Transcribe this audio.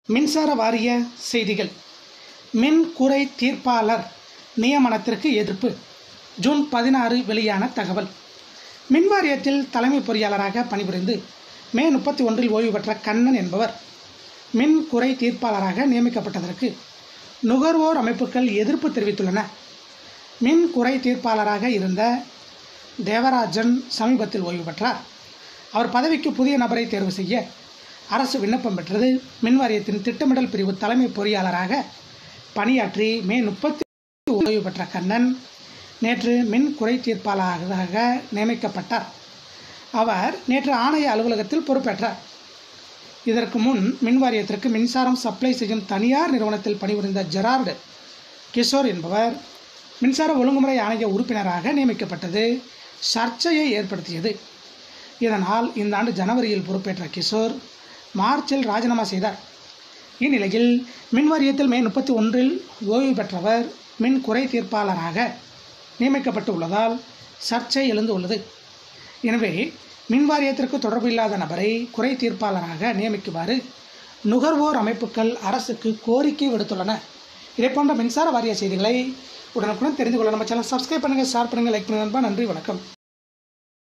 மின்சார வாரிய செய்திகள் மின் குறை தீர்ப்பாளர் நியமனத்திற்கு எதிர்ப்பு ஜூன் பதினாறு வெளியான தகவல் மின் வாரியத்தில் தலைமை பொறியாளராக பணிபுரிந்து மே முப்பத்தி ஒன்றில் ஓய்வு பெற்ற கண்ணன் என்பவர் மின் குறை தீர்ப்பாளராக நியமிக்கப்பட்டதற்கு நுகர்வோர் அமைப்புகள் எதிர்ப்பு தெரிவித்துள்ளன மின் குறை தீர்ப்பாளராக இருந்த தேவராஜன் சமீபத்தில் ஓய்வு பெற்றார் அவர் பதவிக்கு புதிய நபரை தேர்வு செய்ய அரசு விண்ணப்பம் பெற்றது மின் வாரியத்தின் திட்டமிடல் பிரிவு தலைமை பொறியாளராக பணியாற்றி மே முப்பத்தி ஓய்வு பெற்ற கண்ணன் நேற்று மின் குறை தீர்ப்பாளராக நியமிக்கப்பட்டார் அவர் நேற்று ஆணைய அலுவலகத்தில் பொறுப்பேற்றார் இதற்கு முன் மின் வாரியத்திற்கு மின்சாரம் சப்ளை செய்யும் தனியார் நிறுவனத்தில் பணிபுரிந்த ஜெரார்டு கிஷோர் என்பவர் மின்சார ஒழுங்குமுறை ஆணைய உறுப்பினராக நியமிக்கப்பட்டது சர்ச்சையை ஏற்படுத்தியது இதனால் இந்த ஆண்டு ஜனவரியில் பொறுப்பேற்ற கிஷோர் மார்ச்சில் ராஜினாமா செய்தார் இந்நிலையில் மின் வாரியத்தில் மே முப்பத்தி ஒன்றில் ஓய்வு பெற்றவர் மின் குறை தீர்ப்பாளராக நியமிக்கப்பட்டு உள்ளதால் சர்ச்சை எழுந்து உள்ளது எனவே மின் வாரியத்திற்கு தொடர்பு இல்லாத நபரை குறை தீர்ப்பாளராக நியமிக்குமாறு நுகர்வோர் அமைப்புகள் அரசுக்கு கோரிக்கை விடுத்துள்ளன இதே போன்ற மின்சார வாரிய செய்திகளை உடனுக்குடன் தெரிந்து கொள்ள நம்ம சேனல் சப்ஸ்கிரைப் பண்ணுங்கள் ஷேர் பண்ணுங்கள் லைக் பண்ணுங்கள் நண்பா நன்றி வணக்கம்